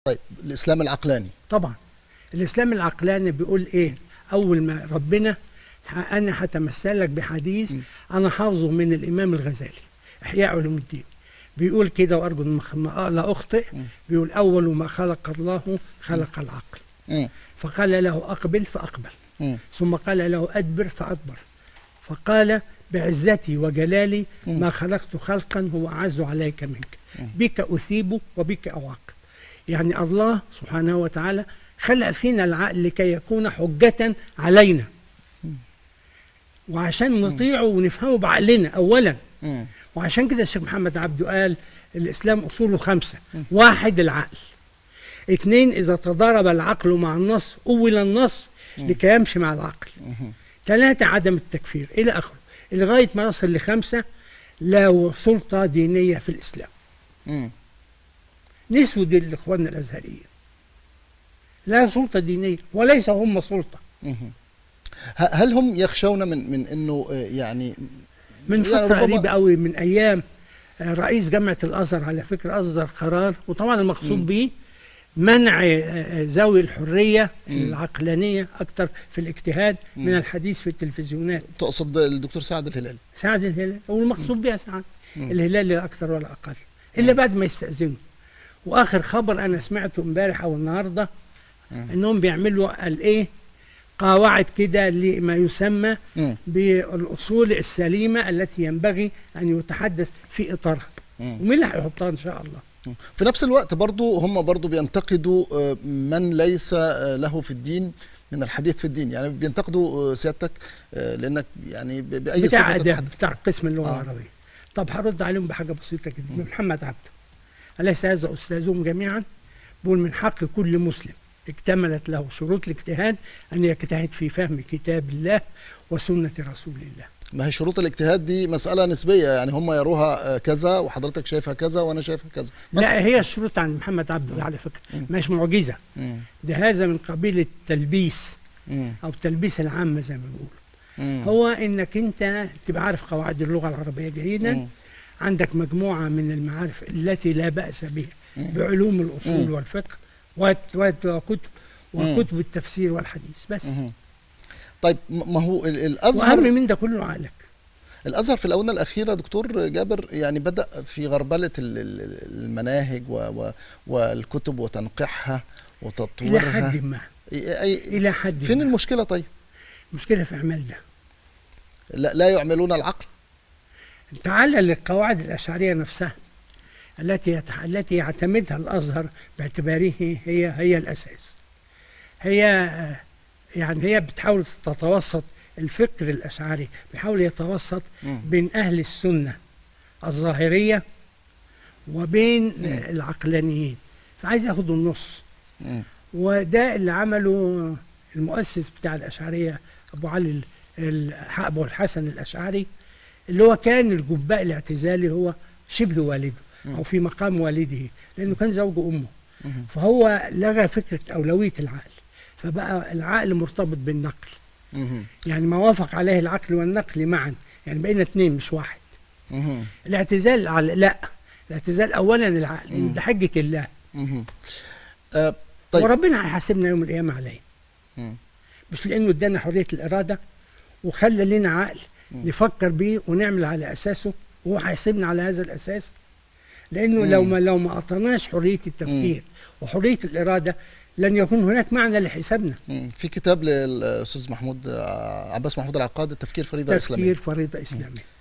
طيب الاسلام العقلاني طبعا الاسلام العقلاني بيقول ايه اول ما ربنا ح- انا هتمثلك بحديث انا حافظه من الامام الغزالي احياء علوم الدين بيقول كده وارجو ان ما- ما لا اخطئ بيقول اول ما خلق الله خلق العقل مم. فقال له اقبل فاقبل مم. ثم قال له ادبر فادبر فقال بعزتي وجلالي مم. ما خلقت خلقا هو اعز عليك منك بك اثيب وبك اعاقب يعني الله سبحانه وتعالى خلق فينا العقل لكي يكون حجة علينا وعشان نطيعه ونفهمه بعقلنا اولا مم. وعشان كده الشيخ محمد عبده قال الاسلام اصوله خمسه واحد العقل اثنين اذا تضارب العقل مع النص اول النص لكي يمشي مع العقل ثلاثه عدم التكفير الى اخره لغايه ما نصل لخمسه لا سلطه دينيه في الاسلام مم. نسوا دي لاخواننا الازهريين لا سلطه دينيه وليس هم سلطه مم. ه- هل هم يخشون من من انه آه، يعني من يعني فتره ربما- قريبه قوي من ايام آه، رئيس جامعه الازهر على فكره اصدر قرار وطبعا المقصود به منع آه، آه، ذوي الحريه العقلانيه اكثر في الاجتهاد من الحديث في التلفزيونات تقصد الدكتور سعد الهلالي سعد الهلال والمقصود بها سعد الهلال لا اكثر ولا اقل الا بعد ما يستاذنوا واخر خبر انا سمعته امبارح او النهارده انهم بيعملوا الايه قواعد كده لما يسمى مم. بالاصول السليمه التي ينبغي ان يتحدث في اطارها مم. ومين اللي هيحطها ان شاء الله في نفس الوقت برضو هم برضو بينتقدوا آه، من ليس آه، له في الدين من الحديث في الدين يعني بينتقدوا آه، سيادتك آه، لانك يعني ب- باي بتاع صفه اداب تتحدث بتاع قسم اللغه آه. العربيه طب هرد عليهم بحاجه بسيطه جدا محمد عبده اليس هذا استاذهم جميعا بيقول من حق كل مسلم اكتملت له شروط الاجتهاد ان يجتهد في فهم كتاب الله وسنه رسول الله ما هي شروط الاجتهاد دي مساله نسبيه يعني هم يروها آه، كذا وحضرتك شايفها كذا وانا شايفها كذا مثلا. لا هي الشروط عند محمد عبده على فكره مش معجزه مم. ده هذا من قبيل التلبيس مم. او تلبيس العامه زي ما بيقولوا مم. هو انك انت تبقى عارف قواعد اللغه العربيه جيدا مم. عندك مجموعه من المعارف التي لا باس بها بعلوم الاصول مم. والفقه وت- وت- وكتب وكتب التفسير والحديث بس مم. طيب م- ما هو ال- واهم الازهر من ده كله عقلك الازهر في الاونه الاخيره دكتور جابر يعني بدا في غربله ال- ال- المناهج و و والكتب وتنقيحها الى وتطويرها حد ما أي- أي- الى حد فين ما المشكله طيب المشكله في اعمال ده لا, لا يعملون العقل تعال للقواعد الاشعريه نفسها التي يتح... التي يعتمدها الازهر باعتباره هي هي الاساس هي آه، يعني هي بتحاول تتوسط الفكر الاشعري بيحاول يتوسط مم. بين اهل السنه الظاهريه وبين مم. آه، العقلانيين فعايز ياخد النص مم. وده اللي عمله المؤسس بتاع الأشعرية أبو علي ال- ال- أبو الحسن الأشعري اللي هو كان الجباء الاعتزالي هو شبه والده أو في مقام والده لأنه كان زوج أمه مم. فهو لغى فكرة أولوية العقل فبقى العقل مرتبط بالنقل مم. يعني ما وافق عليه العقل والنقل معا يعني بقينا اتنين مش واحد مم. الاعتزال على لا الاعتزال أولا العقل لأن ده حجة الله مم. آه، طيب وربنا هيحاسبنا يوم القيامة عليه مم. مش لانه ادانا حريه الاراده وخلى لنا عقل نفكر بيه ونعمل على اساسه وهو هيحاسبنا على هذا الاساس لانه مم. لو ما لو ما اعطيناش حريه التفكير وحريه الاراده لن يكون هناك معنى لحسابنا مم. في كتاب للاستاذ محمود آه، عباس محمود العقاد التفكير فريضه اسلاميه تفكير فريضه اسلاميه